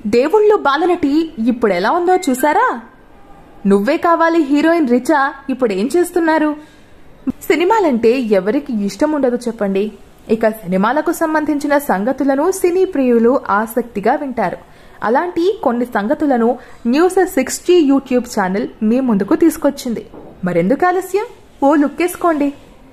దేవుళ్ళు బాలనటి ఇప్పుడు ఎలా ఉందో చూసారా నువ్వే కావాలి హీరోయిన్ రిచా ఇప్పుడు ఏం చేస్తున్నారు సినిమాలంటే ఎవరికి ఇష్టం ఉండదు చెప్పండి ఇక సినిమాలకు సంబంధించిన సంగతులను సినీ ప్రియులు ఆసక్తిగా వింటారు అలాంటి కొన్ని సంగతులను news six G YouTube channel మీ ముందుకు తీసుకొచ్చింది మరెందుకు ఆలస్యం ఓ లుక్కేసుకోండి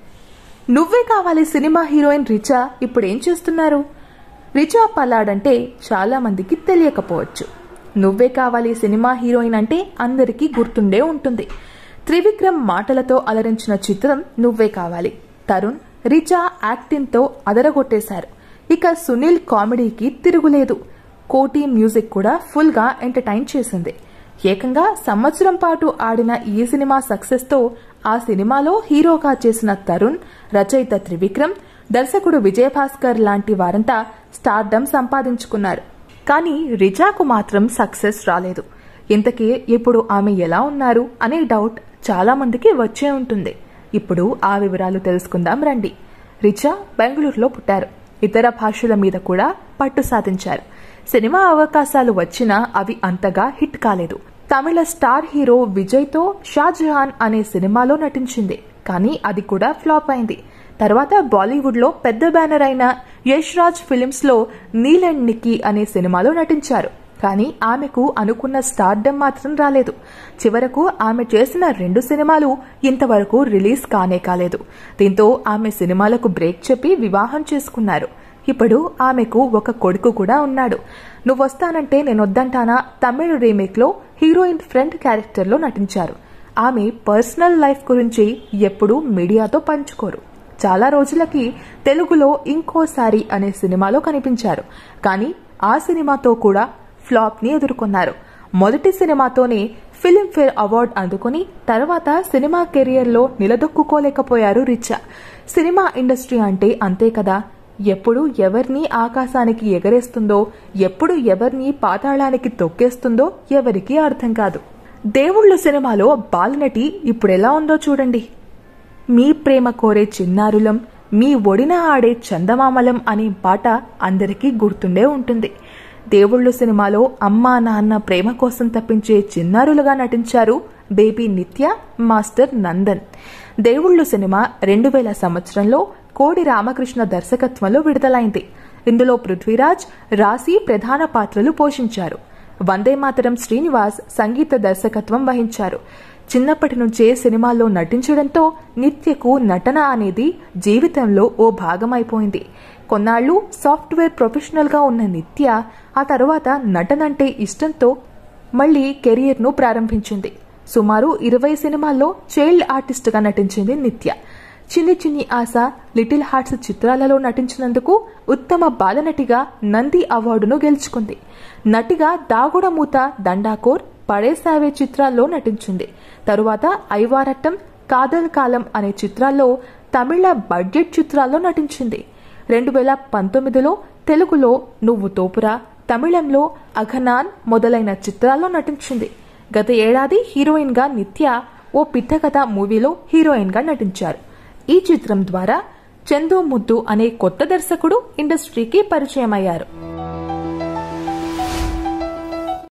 నువ్వే కావాలి సినిమా హీరోయిన్ రిచా ఇప్పుడు ఏం చేస్తున్నారు రిచా పల్లాడ్ అంటే చాలా మందికి తెలియకపోవచ్చు నువ్వే కావాలి సినిమా హీరోయిన్ అంటే అందరికీ గుర్తుండే ఉంటుంది త్రివిక్రమ్ మాటలతో అలరించిన చిత్రం నువ్వే కావాలి తరుణ్ రిచా యాక్టింగ్తో అదరగొట్టేశారు ఇక సునీల్ కామెడీకి తిరుగులేదు కోటి మ్యూజిక్ కూడా ఫుల్గా ఎంటర్టైన్ చేసింది ఏకంగా సంవత్సరం పాటు ఆడిన ఈ సినిమా సక్సెస్ తో ఆ సినిమాలో హీరోగా చేసిన తరుణ్ రచయిత త్రివిక్రమ్ దర్శకుడు విజయభాస్కర్ లాంటి వారంతా స్టార్డమ్ సంపాదించుకున్నారు కానీ రిజాకు మాత్రం సక్సెస్ రాలేదు ఇంతకీ ఇప్పుడు ఆమె ఎలా ఉన్నారు అనే డౌట్ చాలా మందికి వచ్చే ఉంటుంది ఇప్పుడు ఆ వివరాలు తెలుసుకుందాం రండి రిచా బెంగళూరులో పుట్టారు ఇతర భాషల మీద కూడా పట్టు సాధించారు సినిమా అవకాశాలు వచ్చినా అవి అంతగా హిట్ కాలేదు తమిళ స్టార్ హీరో విజయ్తో షాజహాన్ అనే సినిమాలో నటించింది కానీ అది కూడా ఫ్లాప్ అయింది తర్వాత బాలీవుడ్ లో పెద్ద బ్యానర్ అయిన యష్ రాజ్ ఫిలిమ్స్ లో నీల్ అండ్ నిక్కీ అనే సినిమాలో నటించారు కానీ ఆమెకు అనుకున్న స్టార్డమ్ మాత్రం రాలేదు చివరకు ఆమె చేసిన రెండు సినిమాలు ఇంతవరకు రిలీజ్ కానే కాలేదు దీంతో ఆమె సినిమాలకు బ్రేక్ చెప్పి వివాహం చేసుకున్నారు ఇప్పుడు ఆమెకు ఒక కొడుకు కూడా ఉన్నాడు నువ్వొస్తానంటే నేనొద్దంటానా తమిళ రీమేక్ లో హీరోయిన్ ఫ్రెండ్ క్యారెక్టర్ లో నటించారు ఆమె పర్సనల్ లైఫ్ గురించి ఎప్పుడూ మీడియాతో పంచుకోరు చాలా రోజులకి తెలుగులో ఇంకోసారి అనే సినిమాలో కనిపించారు కానీ ఆ సినిమాతో కూడా ఫ్లాప్ ని ఎదుర్కొన్నారు మొదటి సినిమాతోనే ఫిల్మ్ఫేర్ అవార్డు అందుకుని తర్వాత సినిమా కెరియర్ లో నిలదొక్కుకోలేకపోయారు రిచా సినిమా ఇండస్ట్రీ అంటే అంతే కదా ఎప్పుడు ఎవరిని ఆకాశానికి ఎగరేస్తుందో ఎప్పుడు ఎవరిని పాతాళానికి తొక్కేస్తుందో ఎవరికీ అర్థం కాదు దేవుళ్ళు సినిమాలో బాలనటి ఇప్పుడెలా ఉందో చూడండి మీ ప్రేమ కోరే చిన్నారులం మీ ఒడిన ఆడే చందమామలం అనే పాట అందరికీ గుర్తుండే ఉంటుంది దేవుళ్ళు సినిమాలో అమ్మా నాన్న ప్రేమ కోసం తప్పించే చిన్నారులుగా నటించారు బేబీ నిత్య మాస్టర్ నందన్ దేవుళ్ళు సినిమా రెండు వేల సంవత్సరంలో కోడి రామకృష్ణ దర్శకత్వంలో విడుదలైంది ఇందులో పృథ్వీరాజ్ రాశి ప్రధాన పాత్రలు పోషించారు వందే మాతరం శ్రీనివాస్ సంగీత దర్శకత్వం వహించారు చిన్నప్పటి నుంచే సినిమాల్లో నటించడంతో నిత్యకు నటన అనేది జీవితంలో ఓ భాగమైపోయింది కొన్నాళ్లు సాఫ్ట్వేర్ ప్రొఫెషనల్ గా ఉన్న నిత్య ఆ తర్వాత నటనంటే ఇష్టంతో మళ్లీ కెరియర్ ను ప్రారంభించింది సుమారు ఇరవై సినిమాల్లో చైల్డ్ ఆర్టిస్ట్ గా నటించింది నిత్య చిన్ని చిన్ని ఆశ లిటిల్ హార్ట్స్ చిత్రాలలో నటించినందుకు ఉత్తమ బాలనటిగా నంది అవార్డును గెలుచుకుంది నటిగా దాగుడమూత దండాకోర్ పడేసావే చిత్రాల్లో నటించింది తరువాత ఐవారట్టం కాదల్ కాలం అనే చిత్రాల్లో తమిళ బడ్జెట్ చిత్రాల్లో నటించింది రెండు వేల పంతొమ్మిదిలో తెలుగులో నువ్వు తోపురా తమిళంలో అఘనాన్ మొదలైన చిత్రాల్లో నటించింది గత ఏడాది హీరోయిన్ గా నిత్య ఓ పిట్టకథ మూవీలో హీరోయిన్ గా నటించారు ఈ చిత్రం ద్వారా చందు ముద్దు అనే కొత్త దర్శకుడు ఇండస్ట్రీకి పరిచయమయ్యారు